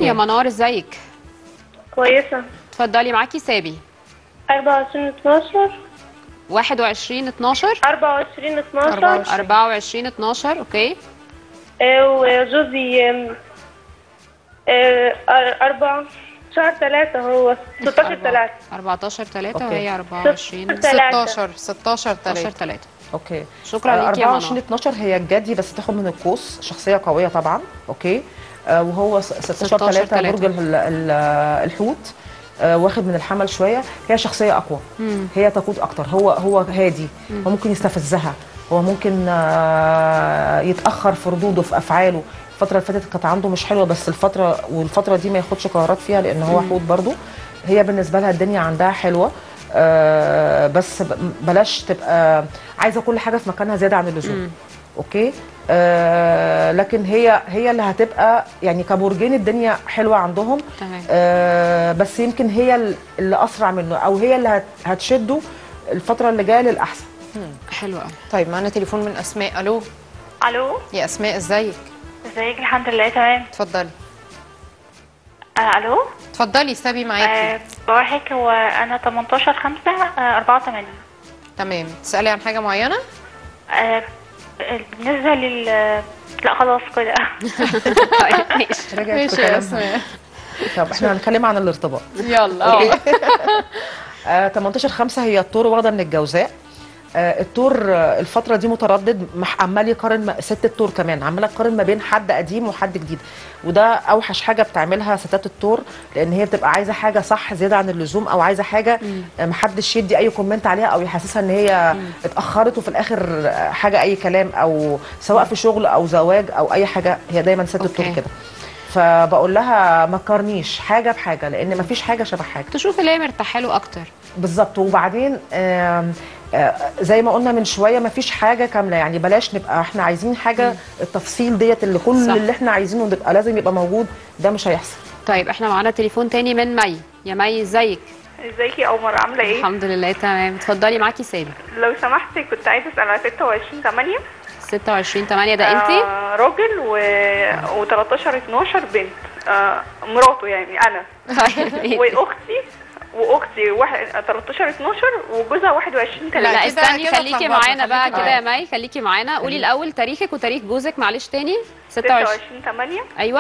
يا منار ازيك كويسة اتفضلي معاكي سابي 24 12 21 12 24 12 24 12 اوكي آه، وجوزي آم، آه، أر- أربعة شهر ثلاثة هو 16 3 14 3 أوكي. وهي 24 ثلاثة. 16 16 16 3 3 اوكي شكرا آه، ليكي يا 24 منار 12 هي الجدي بس تاخد من القوس شخصيه قويه طبعا اوكي آه وهو س- 16 16 3 تلاتة. برج ال- ال- الحوت آه واخد من الحمل شويه هي شخصيه اقوى هي تقود اكتر هو هو هادي هو ممكن يستفزها هو ممكن آه يتاخر في ردوده في افعاله الفتره اللي فاتت كانت عنده مش حلوه بس الفتره والفتره دي ما ياخدش قرارات فيها لان هو حوت برضو هي بالنسبه لها الدنيا عندها حلوه آه بس ب- بلاش تبقى عايزه كل حاجه في مكانها زياده عن اللزوم اوكي آه لكن هي هي اللي هتبقى يعني كبرجين الدنيا حلوه عندهم تمام. آه بس يمكن هي ال- اللي اسرع منه او هي اللي هت هتشده الفتره اللي جايه للاحسن حلو قوي طيب معانا تليفون من اسماء الو ألو يا اسماء ازيك ازيك الحمد لله تمام اتفضلي آه، ألو اتفضلي سابي معاكي آه، بوحك هو أنا 18 5 84 تمام تسالي عن حاجه معينه آه، بالنسبة لل لا خلاص كده طيب ماشي رجعت في ماشي يا كلامها. اسماء طب احنا هنتكلم عن الارتباط يلا أوكي. آه 18 5 هي الطور واخده من الجوزاء آه الطور آه الفتره دي متردد مح- عمال يقارن ما- ست الطور كمان عماله تقارن ما بين حد قديم وحد جديد وده اوحش حاجه بتعملها ستات الطور لان هي بتبقى عايزه حاجه صح زياده عن اللزوم او عايزه حاجه آه محدش يدي اي كومنت عليها او يحسسها ان هي اتاخرت وفي الاخر آه، حاجه اي كلام او سواء في شغل او زواج او اي حاجه هي دايما ست الطور أوكي. كده فبقول لها ما تقارنيش حاجه بحاجه لان ما فيش حاجه شبه حاجه تشوف اللي هي مرتاحه له اكتر بالظبط وبعدين آم، آه، زي ما قلنا من شويه ما فيش حاجه كامله يعني بلاش نبقى احنا عايزين حاجه التفصيل ديت اللي كل صح. اللي احنا عايزينه نبقى لازم يبقى موجود ده مش هيحصل طيب احنا معانا تليفون تاني من مي يا مي ازيك ازيك يا قمر عاملة ايه؟ الحمد لله تمام اتفضلي معاكي سابي لو سمحتي كنت عايزة اسأل على 26 8 26 8 ده انتي آه راجل و... و 13 12 بنت آه مراته يعني انا طيب واختي واختي واحد 13 12 وجوزها 21 3 لا كده- استني كده خليكي اتلخبطنا، معانا بقى خليكي كده يا معانا. مي خليكي معانا قولي الاول تاريخك وتاريخ جوزك معلش تاني 26 26 8 ايوه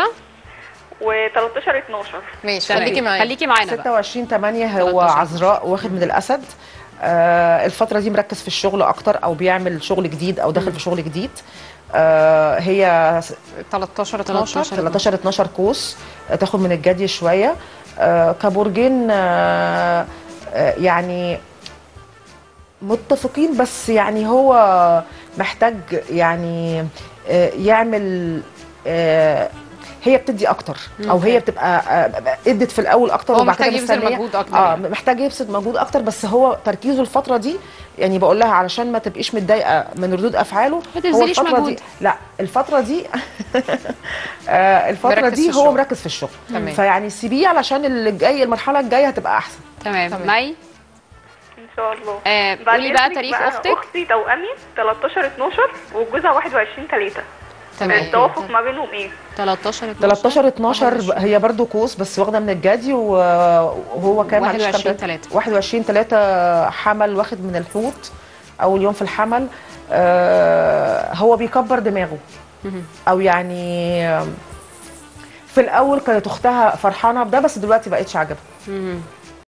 و13 12 ماشي تمام. خليكي معايا خليكي معانا بقى 26 8 هو 13. عذراء واخد من الاسد آه الفتره دي مركز في الشغل اكتر او بيعمل شغل جديد او داخل في شغل جديد آه هي 13 12 13 12 كوس آه، تاخد من الجدي شويه آه كبرجين آه آه يعني متفقين بس يعني هو محتاج يعني آه يعمل آه هي بتدي اكتر او هي بتبقى آه، ادت في الاول اكتر هو وبعد كده محتاج يبذل مستنية- مجهود أكتر اه يعني. محتاج يبذل مجهود اكتر بس هو تركيزه الفتره دي يعني بقول لها علشان ما تبقيش متضايقه من ردود افعاله ما تبذليش الفتره مجهود. دي لا الفتره دي آه الفتره مركز دي في هو الشغل. مركز في الشغل تمام. فيعني سيبيه علشان اللي جاي المرحله الجايه هتبقى احسن تمام تمام. مي ان شاء الله آه، بعد قولي بقى إذنك تاريخ أختك. اختي توأمي 13 12 وجوزها 21 3 تمام التوافق ما بينهم ايه 13 12 13 12 هي برضو كوس بس واخده من الجدي و- وهو كان معلش كام 21 تلاتة؟ 3. 21 3 حمل واخد من الحوت اول يوم في الحمل آه هو بيكبر دماغه او يعني آم، في الاول كانت اختها فرحانه بده بس دلوقتي بقتش عاجبها مم.